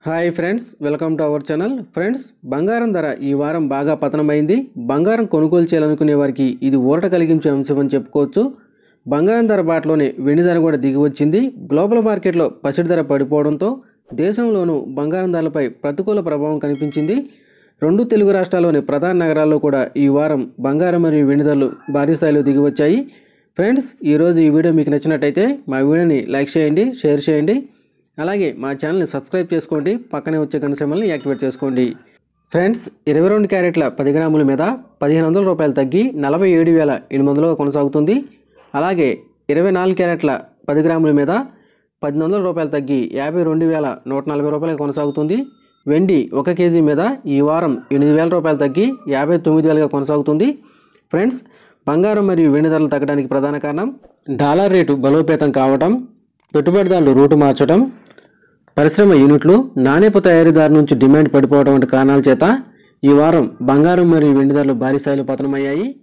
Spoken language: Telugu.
hi friends welcome to our channel friends బంగారం ధర ఈ వారం బాగా పతనమైంది బంగారం కొనుగోలు చేయాలనుకునే వారికి ఇది ఊరట కలిగించే అంశం అని చెప్పుకోవచ్చు బంగారం ధర బాటలోనే వెండి ధర కూడా దిగి వచ్చింది గ్లోబల్ మార్కెట్లో పసిడి ధర పడిపోవడంతో దేశంలోనూ బంగారం ధరలపై ప్రతికూల ప్రభావం కనిపించింది రెండు తెలుగు రాష్ట్రాల్లోని ప్రధాన నగరాల్లో కూడా ఈ వారం బంగారం మరియు వెండి ధరలు భారీ స్థాయిలో దిగి వచ్చాయి ఫ్రెండ్స్ ఈరోజు ఈ వీడియో మీకు నచ్చినట్టయితే మా వీడియోని లైక్ చేయండి షేర్ చేయండి అలాగే మా ఛానల్ని సబ్స్క్రైబ్ చేసుకోండి పక్కనే వచ్చే గంట సింబల్ని యాక్టివేట్ చేసుకోండి ఫ్రెండ్స్ ఇరవై రెండు క్యారెట్ల పది గ్రాముల మీద పదిహేను వందల రూపాయలు తగ్గి నలభై ఏడు వేల ఎనిమిది వందలుగా కొనసాగుతుంది అలాగే ఇరవై నాలుగు క్యారెట్ల పది గ్రాముల మీద పద్దెనిమిది వందల రూపాయలు తగ్గి యాభై రెండు వేల నూట నలభై రూపాయలు కొనసాగుతుంది వెండి ఒక కేజీ మీద ఈ వారం ఎనిమిది వేల రూపాయలు తగ్గి యాభై తొమ్మిది వేలుగా కొనసాగుతుంది ఫ్రెండ్స్ బంగారం మరియు వెండి ధరలు తగ్గడానికి ప్రధాన కారణం డాలర్ రేటు బలోపేతం కావటం పెట్టుబడిదారులు రూటు మార్చడం పరిశ్రమ యూనిట్లు నాణ్యపు తయారీదారు నుంచి డిమాండ్ పడిపోవడం వంటి కారణాల చేత ఈ వారం బంగారం మరియు వెండి ధరలు భారీ స్థాయిలో పతనమయ్యాయి